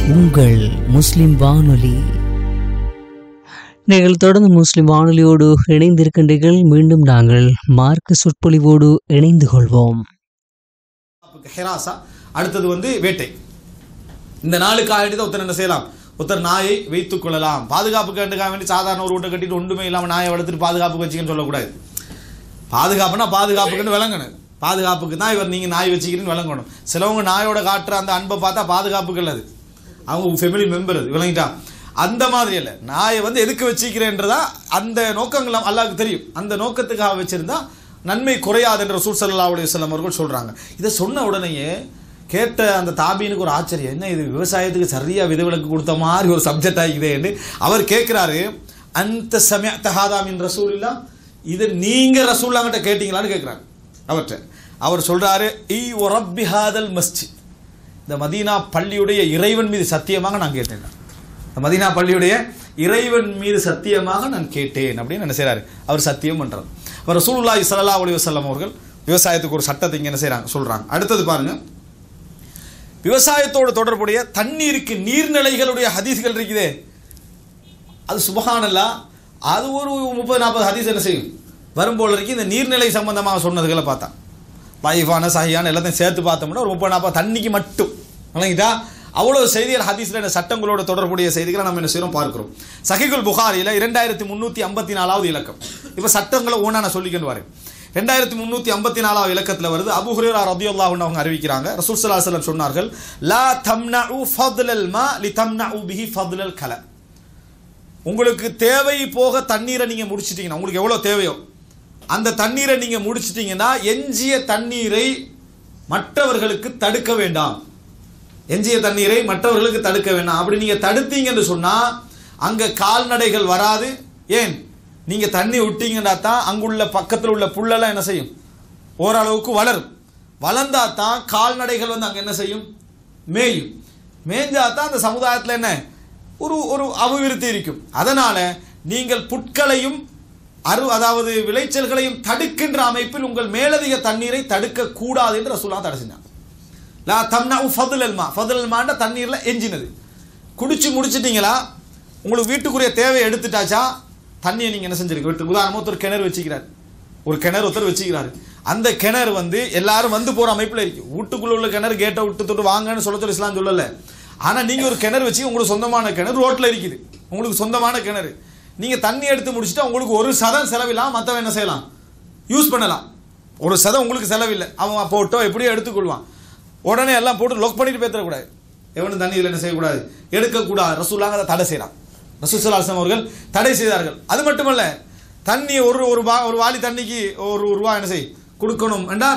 உங்கள் முஸ்லிம் வானொலி நீங்கள் தொடர்ந்து முஸ்லிம் வானொலியோடு இணைந்திருக்கின்றீர்கள் மீண்டும் நாங்கள் மார்க்க சொற்பொழிவோடு இணைந்து கொள்வோம் ஹெராசா அடுத்தது வந்து வேட்டை இந்த நாளுக்காக வேண்டி தான் ஒருத்தர் என்ன செய்யலாம் ஒருத்தர் நாயை வைத்துக் கொள்ளலாம் பாதுகாப்புக்கு வேண்டுக்காக வேண்டி சாதாரண ஒரு வீட்டை கட்டிட்டு ஒன்றுமே இல்லாமல் நாயை வளர்த்துட்டு பாதுகாப்புக்கு வச்சுக்கன்னு சொல்லக்கூடாது பாதுகாப்புனா பாதுகாப்புக்குன்னு விளங்கணும் பாதுகாப்புக்கு தான் இவர் நீங்கள் நாய் வச்சுக்கிறீன்னு விளங்கணும் சிலவங்க நாயோட காட்டுற அந்த அன்பை பார்த்தா பாதுகாப்புக்கு இல்லை அது அவங்க ஃபெமிலி மெம்பர் அது விளங்கிட்டா அந்த மாதிரி இல்லை நாயை வந்து எதுக்கு வச்சுக்கிறேன்றதா அந்த நோக்கங்கள் அல்லாவுக்கு தெரியும் அந்த நோக்கத்துக்காக வச்சிருந்தா நன்மை குறையாது என்ற ரசூல் ஸல்லல்லாஹு அலைஹி வஸல்லம் அவர்கள் சொல்றாங்க இதை சொன்ன உடனேயே கேட்ட அந்த தாபீனுக்கு ஒரு ஆச்சரியம் என்ன இது விவசாயத்துக்கு சரியா விதிவிலக்கு கொடுத்த மாதிரி ஒரு சப்ஜெக்ட் ஆகிக்குதேன்னு அவர் கேட்கிறாரு அந்த சமய தஹாதாமின் ரசூல் இல்லா இது நீங்க ரசூல்லாங்கிட்ட கேட்டீங்களான்னு கேட்கிறாரு அவர்கிட்ட அவர் சொல்றாரு ஈ ஒரப்பி ஹாதல் மஸ்ஜித் இந்த மதீனா பள்ளியுடைய இறைவன் மீது சத்தியமாக நான் கேட்டேன் இந்த மதீனா பள்ளியுடைய இறைவன் மீது சத்தியமாக நான் கேட்டேன் அப்படின்னு என்ன செய்றாரு அவர் சத்தியம் பண்றார் அவர் ரசூலுல்லாஹி ஸல்லல்லாஹு அலைஹி வஸல்லம் அவர்கள் விவசாயத்துக்கு ஒரு சட்டத்தை இங்க என்ன செய்றாங்க சொல்றாங்க அடுத்தது பாருங்க விவசாயத்தோடு தொடர்புடைய தண்ணீருக்கு நீர்நிலைகளுடைய ஹதீஸ்கள் இருக்குதே அது சுபஹானல்லா அது ஒரு முப்பது நாற்பது ஹதீஸ் என்ன செய்யும் வரும்போல இருக்கு இந்த நீர்நிலை சம்பந்தமாக சொன்னதுகளை பார்த்தா லைஃபான சஹியான எல்லாத்தையும் சேர்த்து பார்த்தோம்னா ஒரு முப்பது நாற்பது தண்ணிக்கு மட்டும் வழங்கிட்டா அவ்வளோ செய்திகள் ஹதீஸில் இந்த சட்டங்களோட தொடர்புடைய செய்திகளை நம்ம என்ன செய்யறோம் பார்க்கிறோம் சஹிகுல் புகாரியில் இரண்டாயிரத்தி முந்நூற்றி ஐம்பத்தி நாலாவது இலக்கம் இப்போ சட்டங்களை ஒன்றா நான் சொல்லிக்கணும் வரேன் ரெண்டாயிரத்தி முந்நூற்றி ஐம்பத்தி நாலாவது இலக்கத்தில் வருது அபு ஹுரேரா ரதியுல்லாஹுன்னு அவங்க அறிவிக்கிறாங்க ரசூல் ஸல்லல்லாஹு அலைஹி வஸல்லம் சொன்னார்கள் லா தம்னஉ ஃபضலல் மா லி தம்னஉ பிஹி ஃபضலல் கல உங்களுக்கு தேவை போக தண்ணீரை நீங்க முடிச்சிட்டீங்கன்னா உங்களுக்கு எவ்வளவு தேவையோ அந்த தண்ணீரை நீங்க முடிச்சிட்டீங்கன்னா எஞ்சிய தண்ணீரை மற்றவர்களுக்கு தடுக்க வேண்டாம் எஞ்சிய தண்ணீரை மற்றவர்களுக்கு தடுக்க வேண்டாம் அப்படி நீங்க தடுத்தீங்கன்னு சொன்னா அங்க கால்நடைகள் வராது ஏன் நீங்க தண்ணி விட்டீங்கன்னா தான் அங்குள்ள பக்கத்தில் உள்ள புல்லெல்லாம் என்ன செய்யும் ஓரளவுக்கு வளரும் வளர்ந்தா தான் கால்நடைகள் வந்து அங்க என்ன செய்யும் மேயும் மேய்ஞ்சா தான் அந்த சமுதாயத்தில் என்ன ஒரு ஒரு அபிவிருத்தி இருக்கும் அதனால நீங்கள் புட்களையும் அரு அதாவது விளைச்சல்களையும் தடுக்கின்ற அமைப்பில் உங்கள் மேலதிக தண்ணீரை தடுக்க கூடாது என்று ரசூலா தடை செஞ்சாங்க லா தம்னா ஃபதுலல்மா ஃபதுலல்மான்ற தண்ணீர்ல எஞ்சினது குடிச்சு முடிச்சிட்டீங்களா உங்களுக்கு வீட்டுக்குரிய தேவையை எடுத்துட்டாச்சா தண்ணியை நீங்க என்ன செஞ்சிருக்க வீட்டு உதாரணமா ஒருத்தர் கிணறு வச்சுக்கிறார் ஒரு கிணறு ஒருத்தர் வச்சுக்கிறாரு அந்த கிணறு வந்து எல்லாரும் வந்து போற அமைப்புல இருக்கு வீட்டுக்குள்ள உள்ள கிணறு கேட்டை விட்டு தொட்டு வாங்கன்னு சொல்ல சொல்லி இஸ்லாம் சொல்லல ஆனா நீங்க ஒரு கிணறு வச்சு உங்களுக்கு சொந்தமான கிணறு ரோட்ல இருக்குது உங்களுக்கு சொந்தமான கிணறு நீங்க தண்ணி எடுத்து முடிச்சுட்டா உங்களுக்கு ஒரு சதம் செலவில்லாம் மத்தவன் என்ன செய்யலாம் யூஸ் பண்ணலாம் ஒரு சதம் உங்களுக்கு செலவில்லை அவன் போட்டோ எப்படியோ எடுத்துக்கொள்வான் உடனே எல்லாம் போட்டு லொக் பண்ணிட்டு பேத்தரக்கூடாது எவனும் தண்ணி இதில் என்ன செய்யக்கூடாது எடுக்கக்கூடாது ரசூலாங்க அதை தடை செய்யலாம் ரசூசலாசம் அவர்கள் தடை செய்தார்கள் அது மட்டுமல்ல தண்ணி ஒரு ஒரு வா ஒரு வாளி தண்ணிக்கு ஒரு ரூபா என்ன செய் கொடுக்கணும் என்றால்